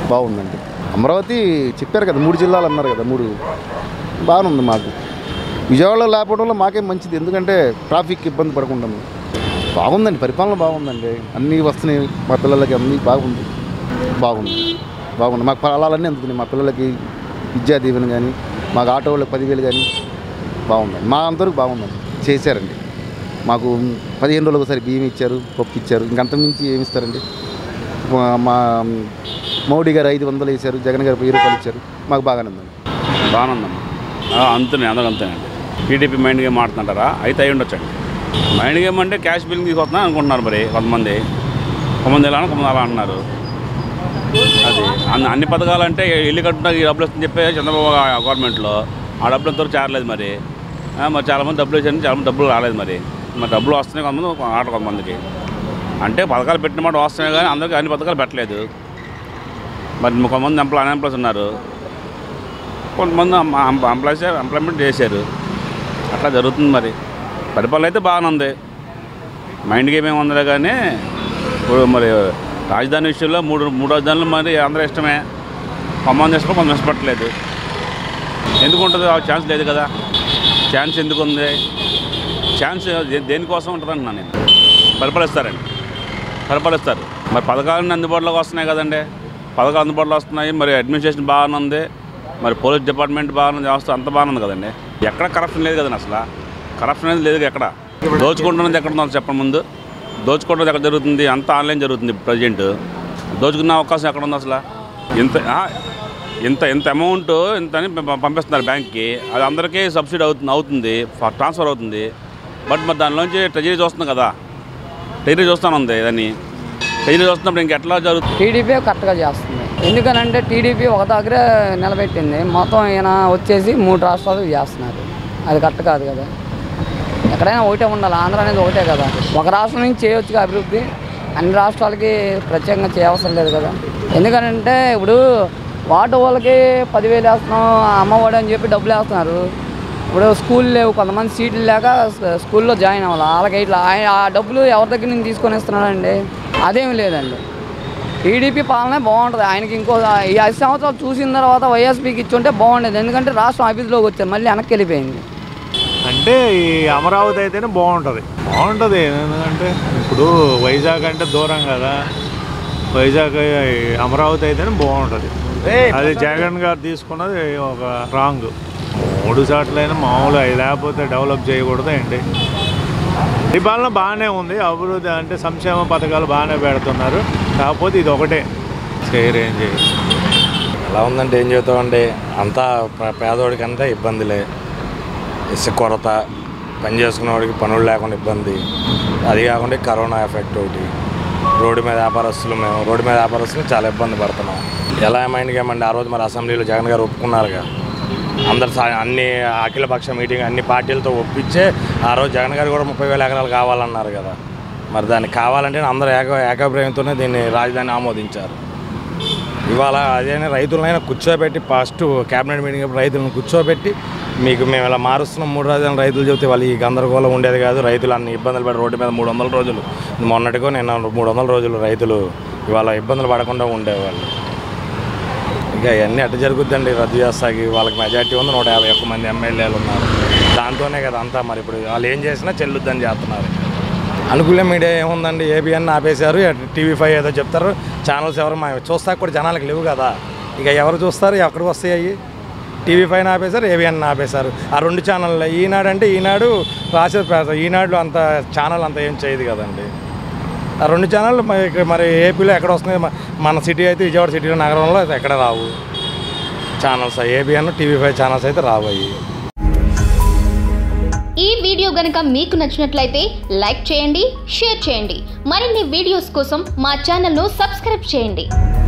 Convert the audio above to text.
బాగుందండి అమరావతి చెప్పారు కదా మూడు జిల్లాలు అన్నారు కదా మూడు బాగానే ఉంది మాకు విజయవాడలో లేకపోవడం వల్ల మాకేం మంచిది ఎందుకంటే ట్రాఫిక్ ఇబ్బంది పడకుండా బాగుందండి పరిపాలన బాగుందండి అన్నీ వస్తున్నాయి మా పిల్లలకి అన్నీ బాగుంది బాగుంది బాగుంది మాకు ఫలాలన్నీ అందుతున్నాయి మా పిల్లలకి విద్యా దీవెన కానీ మాకు ఆటో వాళ్ళకి పదివేలు కానీ బాగుందండి మా అందరికి బాగుందండి చేశారండి మాకు పదిహేను రోజులకు ఒకసారి బియ్యం ఇచ్చారు పప్పు ఇచ్చారు ఇంకంత మించి ఏమి ఇస్తారండి మా- మా మోడీ గారు ఐదు వందలు వేశారు జగన్ గారు వెయ్యి రూపాయలు ఇచ్చారు మాకు బాగానే ఉందండి బాగానుందమ్మా అంతే అందరూ అంతేనండి టీడీపీ మైండ్ గేమ్ ఆడుతుంటారా అయితే అయి ఉండొచ్చండి మైండ్ గేమ్ అంటే క్యాష్ బిల్లింగ్ తీసుకొస్తున్నా అనుకుంటున్నారు మరి కొంతమంది కొంతమంది ఇలా కొంతమంది అలా అంటున్నారు అది అన్ని అన్ని పథకాలు అంటే ఇల్లు కట్టుకుంటా ఈ డబ్బులు వస్తుందని చెప్పి చంద్రబాబు గా- గవర్నమెంట్లో ఆ డబ్బులు ఎంతవరకు చేరలేదు మరి ఆ, మరి చాలామంది డబ్బులు వేసారు చాలామంది డబ్బులు రాలేదు మరి మరి డబ్బులు వస్తున్నాయి కొంతమంది ఆట కొంతమందికి అంటే పథకాలు పెట్టిన మాట వస్తున్నాయి కానీ అందరికీ అన్ని పథకాలు పెట్టలేదు మరి కొంతమంది ఎంప్లాయ్ అన్ఎంప్లాయ్స్ ఉన్నారు కొంతమంది ఎంప్లాయీస్ ఎంప్లాయ్మెంట్ చేశారు అట్లా జరుగుతుంది మరి పరిపాలన అయితే బాగానే ఉంది మైండ్ గేమ్ ఏమి ఉందిలే కానీ ఇప్పుడు మరి రాజధాని విషయంలో మూడు మూడు రాజధానులు మరి అందరూ ఇష్టమే కొంతమంది ఇష్టం కొంతమంది ఇష్టపడట్లేదు ఎందుకు ఉంటుంది ఆ ఛాన్స్ లేదు కదా ఛాన్స్ ఎందుకు ఉంది ఛాన్స్ దే- దేనికోసం ఉంటుంది అంటున్నాను నేను పరిపాలిస్తారండి పరిపాలిస్తారు మరి పథకాలన్నీ అందుబాటులోకి వస్తున్నాయి కదండి పథకాలు అందుబాటులో వస్తున్నాయి మరి అడ్మినిస్ట్రేషన్ బాగానే ఉంది మరి పోలీస్ డిపార్ట్మెంట్ బాగానే వ్యవస్థ అంత బాగానే ఉంది కదండి ఎక్కడ కరప్షన్ లేదు కదండి అసలు కరప్షన్ అనేది లేదు ఎక్కడ దోచుకుంటున్నది ఎక్కడ ఉందో చెప్పండి ముందు దోచుకోవడం ఎక్కడ జరుగుతుంది అంతా ఆన్లైన్ జరుగుతుంది ప్రజెంట్ దోచుకునే అవకాశం ఎక్కడ ఉంది అసలు ఇంత ఆ, ఇంత ఇంత అమౌంట్ ఇంత అని పం- పంపిస్తున్నారు బ్యాంక్కి అది అందరికీ సబ్సిడీ అవుతుంది అవుతుంది ఫ- ట్రాన్స్ఫర్ అవుతుంది బట్ మరి దానిలోంచి ట్రెజరీ చూస్తుంది కదా ట్రెజరీ చూస్తాను ఉంది దాన్ని ట్రెజరీ చూస్తున్నప్పుడు ఇంకెట్లా జరుగుతుంది టీడీపీ కరెక్ట్గా చేస్తుంది ఎందుకనంటే టీడీపీ ఒక దగ్గరే నిలబెట్టింది మొత్తం ఈయన వచ్చేసి మూడు రాష్ట్రాలు చేస్తున్నారు అది కరెక్ట్ కాదు కదా ఎక్కడైనా ఒకటే ఉండాలి ఆంధ్ర అనేది ఒకటే కదా ఒక రాష్ట్రం నుంచి చేయొచ్చు అభివృద్ధి అన్ని రాష్ట్రాలకి ప్రత్యేకంగా చేయవసరం లేదు కదా ఎందుకనంటే ఇప్పుడు వాటర్ వాళ్ళకి పదివేలు వేస్తున్నాం అమ్మఒడి అని చెప్పి డబ్బులు వేస్తున్నారు ఇప్పుడు స్కూల్ లేవు కొంతమంది సీట్లు లేక స్కూ- స్కూల్లో జాయిన్ అవ్వాలి వాళ్ళకి ఇట్లా ఆయన ఆ డబ్బులు ఎవరి దగ్గర నుంచి తీసుకొని ఇస్తున్నాడండి అదేమి లేదండి టీడీపీ పాలనే బాగుంటుంది ఆయనకి ఇంకో ఈ ఐదు సంవత్సరాలు చూసిన తర్వాత వైఎస్పీకి ఇచ్చుంటే బాగుండేది ఎందుకంటే రాష్ట్రం అభివృద్ధిలోకి వచ్చారు మళ్ళీ వెనక్కి వెళ్ళిపోయింది అంటే ఈ అమరావతి అయితేనే బాగుంటుంది బాగుంటుంది ఎందుకంటే ఇప్పుడు వైజాగ్ అంటే దూరం కదా వైజాగ్ ఈ అమరావతి అయితేనే బాగుంటుంది అది జగన్ గారు తీసుకున్నది ఒక రాంగ్ మూడు సార్లైనా మామూలు అవి లేకపోతే డెవలప్ చేయకూడదు ఏంటి పరిపాలన బాగానే ఉంది అభివృద్ధి అంటే సంక్షేమ పథకాలు బాగానే పెడుతున్నారు కాకపోతే ఇది ఒకటే చేయరేం చేయరు ఎలా ఉందంటే ఏం చెబుతామండి అంతా ప- పేదవాడికి అంతా ఇబ్బందులే ఇసుక కొరత పని చేసుకునేవాడికి పనులు లేకుండా ఇబ్బంది అది కాకుండా ఈ కరోనా ఎఫెక్ట్ ఒకటి రోడ్డు మీద వ్యాపారస్తులు మేము రోడ్డు మీద వ్యాపారస్తులు చాలా ఇబ్బంది పడుతున్నాం ఎలా మైండ్ గేమండి ఆ రోజు మరి అసెంబ్లీలో జగన్ గారు ఒప్పుకున్నారుగా అందరు సా- అన్ని అఖిలపక్ష మీటింగ్ అన్ని పార్టీలతో ఒప్పించే ఆ రోజు జగన్ గారు కూడా ముప్పై వేల ఎకరాలు కావాలన్నారు కదా మరి దానికి కావాలంటే అందరూ ఏక ఏకాభిప్రాయంతోనే దీన్ని రాజధాని ఆమోదించారు ఇవాళ అదేనా రైతులనైనా కూర్చోబెట్టి ఫస్ట్ క్యాబినెట్ మీటింగ్ అప్పుడు రైతులను కూర్చోబెట్టి మీకు మేము ఇలా మారుస్తున్నాం మూడు రాజధాని రైతులు చెబితే వాళ్ళు ఈ గందరగోళం ఉండేది కాదు రైతులు అన్ని ఇబ్బందులు పడి రోడ్డు మీద మూడు వందల రోజులు మొన్నటికో నేను మూడు వందల రోజులు రైతులు ఇవాళ ఇబ్బందులు పడకుండా ఉండేవాళ్ళు ఇక ఇవన్నీ అట్ట జరుగుద్దండి రద్దు చేస్తాకి వాళ్ళకి మెజార్టీ ఉంది నూట యాభై ఒక్క మంది ఎమ్మెల్యేలు ఉన్నారు దాంతోనే కదా అంతా మరి ఇప్పుడు వాళ్ళు ఏం చేసినా చెల్లుద్దని చేస్తున్నారు అనుకూల మీడియా ఏముందండి ఏబిఎన్ ఆపేశారు టీవీ ఫైవ్ ఏదో చెప్తారు ఛానల్స్ ఎవరు మా చూస్తా కూడా జనాలకు లేవు కదా ఇక ఎవరు చూస్తారు ఎక్కడికి వస్తాయి అవి టీవీ ఫైవ్ ఆపేశారు ఏబిఎన్ ఆపేశారు ఆ రెండు ఛానల్ ఈనాడు అంటే ఈనాడు రాసేది పేద ఈనాడు అంత ఛానల్ అంత ఏం చేయదు కదండి ఆ రెండు ఛానళ్ళు మరి ఇక్కడ మరి ఏపీలో ఎక్కడ వస్తున్నాయి మ- మన సిటీ అయితే విజయవాడ సిటీలో నగరంలో అయితే ఎక్కడ రావు channels ABN TV five channels అయితే రావు అవి ఈ వీడియో గనుక మీకు నచ్చినట్లయితే లైక్ చేయండి షేర్ చేయండి మరిన్ని వీడియోస్ కోసం మా ఛానల్ను సబ్స్క్రైబ్ చేయండి